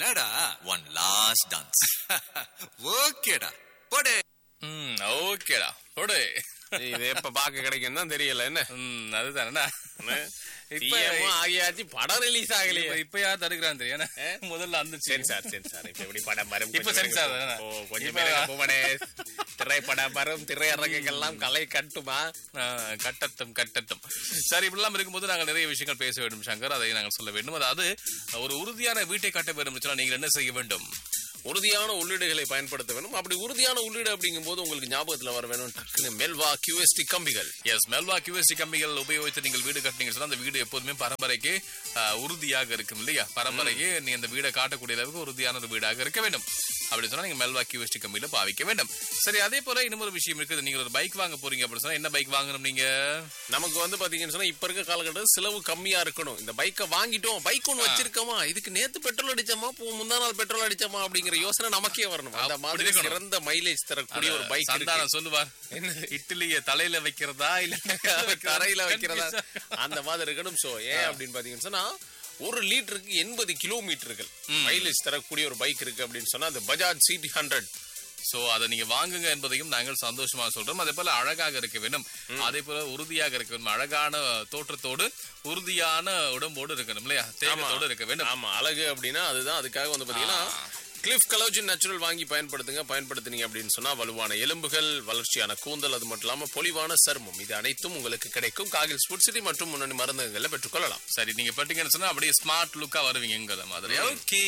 என்னடா one last dance ஓகேடா போடே ம் ஓகேடா போடு இது எப்ப பாக்க கிடைக்கும் தான் தெரியல என்ன ம் அதுதானே இப்ப இப்ப ஆகியாச்சு படம் ரிலீஸ் ஆகலையே இப்ப- இப்ப யார் தடுக்கிறான் தெரியும் முதல்ல அந்த சரி சார் சரி சார் இப்ப எப்படி படம் வரும் இப்ப சரி சார், தானே? ஓ கொஞ்சம் இப்ப- பேருக்கு போவனே திரைப்படம் வரும் திரையரங்குகள்லாம் கலை கட்டுமா ஆ, கட்டட்டும் கட்டட்டும் சரி இப்படிலாம் இருக்கும்போது நாங்கள் நிறைய விஷயங்கள் பேச வேண்டும் சங்கர் அதை நாங்கள் சொல்ல வேண்டும் அதாவது ஒரு உறுதியான வீட்டை கட்ட வேண்டும் என்று சொன்னால் நீங்கள் என்ன செய்ய வேண்டும் உறுதியான உள்ளீடுகளை பயன்படுத்த வேணும் அப்படி உறுதியான உள்ளீடு அப்படிங்கும் போது உங்களுக்கு ஞாபகத்துல வர வேணும் டக்குன்னு மெல்வா கியூஎஸ்டி கம்பிகள் எஸ் மெல்வா கியூஎஸ்டி கம்பிகள் உபயோகித்து நீங்கள் வீடு கட்டினீங்க சொன்னா அந்த வீடு எப்போதுமே பரம்பரைக்கு ஆ, உறுதியாக இருக்கும் இல்லையா பரம்பரைக்கு நீ அந்த வீடை காட்டக்கூடிய அளவுக்கு உறுதியான ஒரு வீடாக இருக்க வேண்டும் அப்படி சொன்னா நீங்க மெல்வா கியூஎஸ்டி கம்பியில பாவிக்க வேண்டும் சரி அதே போல இன்னொரு விஷயம் இருக்குது நீங்க ஒரு பைக் வாங்க போறீங்க அப்படி சொன்னா என்ன பைக் வாங்கணும் நீங்க நமக்கு வந்து பாத்தீங்கன்னு சொன்னா இப்ப இருக்க காலகட்டத்தில் செலவு கம்மியா இருக்கணும் இந்த பைக்கை வாங்கிட்டோம் பைக் ஒன்று வச்சிருக்கோமா இதுக்கு நேத்து பெட்ரோல் அடிச்சோமா போ முந்தா நாள் பெட்ரோல் அடிச்சோமா அப்படிங்கிற யோசனை நமக்கே வரணும் அந்த அப்படி மாதிரி இருக்கணும். சிறந்த மைலேஜ் தரக்கூடிய ஒரு பைக் சந்தானம் சொல்லுவார் இட்லிய தலையில வைக்கிறதா இல்ல தரையில வைக்கிறதா அந்த மாதிரி இருக்கணும் சோ ஏன் அப்படின்னு பாத்தீங்கன்னு சொன்னா ஒரு லிட்டருக்கு எண்பது கிலோமீட்டர்கள் மைலேஜ் தரக்கூடிய ஒரு பைக் இருக்கு அப்படின்னு சொன்னா அந்த பஜாஜ் சிடி ஹண்ட்ரட் சோ அதை நீங்க வாங்குங்க என்பதையும் நாங்கள் சந்தோஷமா சொல்றோம் அதே போல அழகாக இருக்க வேண்டும் அதே போல உறுதியாக இருக்க வேண்டும் அழகான தோற்றத்தோடு உறுதியான உடம்போடு இருக்கணும் இல்லையா தேகத்தோடு இருக்க வேண்டும் ஆமா அழகு அப்படின்னா அதுதான் அதுக்காக வந்து பாத்தீங்கன்னா கிளிஃப் கலோஜின் நேச்சுரல் வாங்கி பயன்படுத்துங்க பயன்படுத்துனீங்க அப்படின்னு சொன்னா வலுவான எலும்புகள் வளர்ச்சியான கூந்தல் அது மட்டும் இல்லாம பொலிவான சருமம் இது அனைத்தும் உங்களுக்கு கிடைக்கும் காகில் ஸ்புட் சிட்டி மற்றும் முன்னணி மருந்துகளை பெற்றுக்கொள்ளலாம் சரி நீங்க பட்டீங்கன்னு சொன்னா அப்படியே ஸ்மார்ட் லுக்கா வருவீங்கிற மாதிரி ஓகே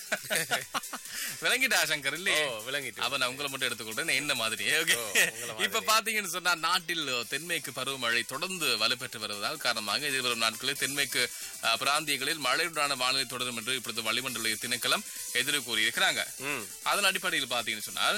விளங்கிட்டா சங்கர் ஓ இல்லையே விளங்கிட்டு அப்ப நான் உங்களை மட்டும் எடுத்துக்கொண்டேன் என்ன மாதிரி ஓகே உங்களை இப்ப பாத்தீங்கன்னு சொன்னா நாட்டில் தென்மேற்கு பருவமழை தொடர்ந்து வலுப்பெற்று வருவதால் காரணமாக எதிர்வரும் நாட்களில் தென்மேற்கு அஹ், பிராந்தியங்களில் மழையுடனான வானிலை தொடரும் என்று இப்பொழுது வளிமண்டல திணைக்களம் எதிர் கூறியிருக்கிறாங்க ம் அதன் அடிப்படையில் பாத்தீங்கன்னு சொன்னால்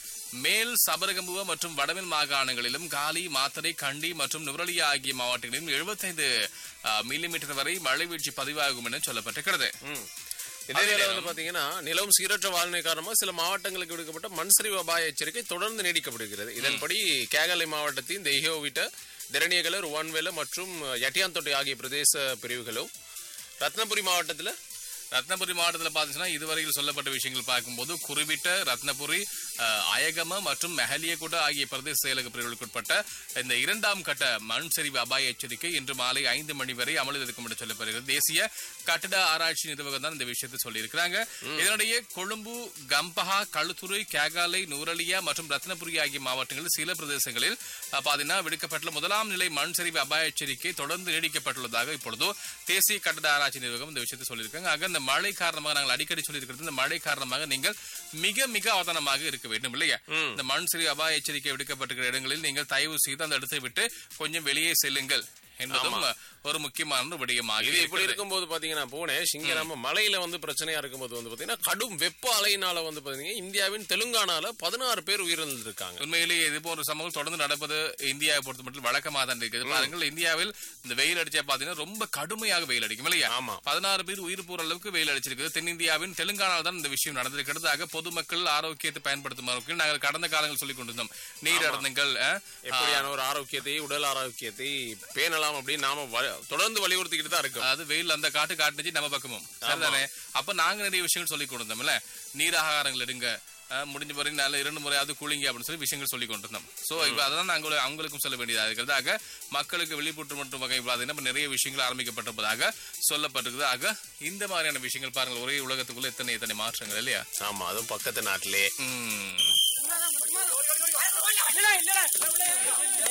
மேல் சபரகம்புவ மற்றும் வடமேல் மாகாணங்களிலும் காலி மாத்தறை கண்டி மற்றும் நுவரலியா ஆகிய மாவட்டங்களிலும் 75 மில்லிமீட்டர் வரை மழை வீழ்ச்சி பதிவாகும் என சொல்லப்பட்டிருக்கிறது ம். இதே வேளை வந்து பாத்தீங்கன்னா நிலவும் சீரற்ற வானிலை காரணமாக சில மாவட்டங்களுக்கு விடுக்கப்பட்ட மண்சரிவு அபாய எச்சரிக்கை தொடர்ந்து நீடிக்கப்படுகிறது இதன்படி கேகலை மாவட்டத்தின் தெய்யோவிட்ட திரணியகல ருவான்வேல மற்றும் யட்டியாந்தொட்டை ஆகிய பிரதேச பிரிவுகளும் ரத்னபுரி மாவட்டத்துல ரத்னபுரி மாவட்டத்தில் பார்த்தீங்கன்னா இதுவரையில் சொல்லப்பட்ட விஷயங்கள் பார்க்கும்போது குறிப்பிட்ட ரத்னபுரி அஹ், அயகம மற்றும் மெஹலியகுட ஆகிய பிரதேச செயலக பிரிவுகளுக்குட்பட்ட இந்த இரண்டாம் கட்ட மண் சரிவு அபாய எச்சரிக்கை இன்று மாலை ஐந்து மணி வரை அமலில் இருக்கும் என்று சொல்லப்படுகிறது தேசிய கட்டட ஆராய்ச்சி நிறுவனம் தான் இந்த விஷயத்தை சொல்லியிருக்கிறாங்க இதனிடையே கொழும்பு கம்பஹா களுத்துறை கேகாலை நூரலியா மற்றும் ரத்னபுரி ஆகிய மாவட்டங்களில் சில பிரதேசங்களில் அஹ், பாத்தீங்கன்னா விடுக்கப்பட்டுள்ள முதலாம் நிலை மண் சரிவு அபாய எச்சரிக்கை தொடர்ந்து நீடிக்கப்பட்டுள்ளதாக இப்பொழுது தேசிய கட்டட ஆராய்ச்சி நிறுவனம் இந்த விஷயத்தை சொல்லியிருக்காங்க ஆக இந்த மழை காரணமாக நாங்கள் அடிக்கடி சொல்லியிருக்கிறது இந்த மழை காரணமாக நீங்கள் மிக மிக அவதானமாக இருக்க வேண்டும் இல்லையா இந்த மண் சரிவு அபாய எச்சரிக்கை விடுக்கப்பட்டிருக்கிற இடங்களில் நீங்கள் தயவு செய்து அந்த இடத்தை விட்டு கொஞ்சம் வெளியே செல்லுங்கள் என்பதும் ஒரு முக்கியமான விடயமாக இது இப்படி இருக்கிறது. இருக்கும்போது பாத்தீங்கன்னா புவனேஷ் இங்க நம்ம மலையில வந்து பிரச்சனையா இருக்கும்போது வந்து பாத்தீங்கன்னா கடும் வெப்ப அலையினால வந்து பாத்தீங்கன்னா இந்தியாவின் தெலுங்கானால பதினாறு பேர் உயிரிழந்திருக்காங்க உண்மையிலேயே இது போன்ற சம்பவங்கள் தொடர்ந்து நடப்பது இந்தியாவை பொறுத்த மட்டும் வழக்கமாக தான் இருக்குது பாருங்கள் இந்தியாவில் இந்த வெயில் அடிச்சா பாத்தீங்கன்னா ரொம்ப கடுமையாக வெயில் அடிக்கும் இல்லையா ஆமா. பதினாறு பேர் உயிர் போற அளவுக்கு வெயில் அடிச்சிருக்குது தென்னிந்தியாவின் தெலுங்கானாவில் தான் இந்த விஷயம் நடந்திருக்கிறது ஆக பொதுமக்கள் ஆரோக்கியத்தை பயன்படுத்தும் வகையில் நாங்கள் கடந்த காலங்கள் சொல்லிக் கொண்டிருந்தோம் நீர் அடர்ந்துங்கள் அஹ், எப்படியான ஒரு ஆரோக்கியத்தை உடல் ஆரோக்கியத்தை பேணலாம் அப்படின்னு நாம வ- தொடர்ந்து வலியுறுத்திக்கிட்டு தான் இருக்கோம் அது வெயில் அந்த காட்டு காட்டுச்சு நம்ம பக்கமும் சரிதானே அப்ப நாங்க நிறைய விஷயங்கள் சொல்லி கொடுத்தோம்ல நீர் ஆகாரங்கள் எடுங்க அஹ், முடிஞ்ச வரை நல்ல இரண்டு முறையாவது குளிங்க அப்படின்னு சொல்லி விஷயங்கள் சொல்லி கொண்டிருந்தோம் சோ இப்ப அதான் நாங்கள் அவங்களுக்கும் சொல்ல வேண்டியதா இருக்கிறது ஆக மக்களுக்கு விழிப்புற்று மட்டும் வகை பாத்தீங்கன்னா இப்ப நிறைய விஷயங்கள் ஆரம்பிக்கப்பட்டிருப்பதாக சொல்லப்பட்டிருக்குது ஆக இந்த மாதிரியான விஷயங்கள் பாருங்கள் ஒரே உலகத்துக்குள்ள எத்தனை எத்தனை மாற்றங்கள் இல்லையா ஆமா அதுவும் பக்கத்து நாட்டிலே உம்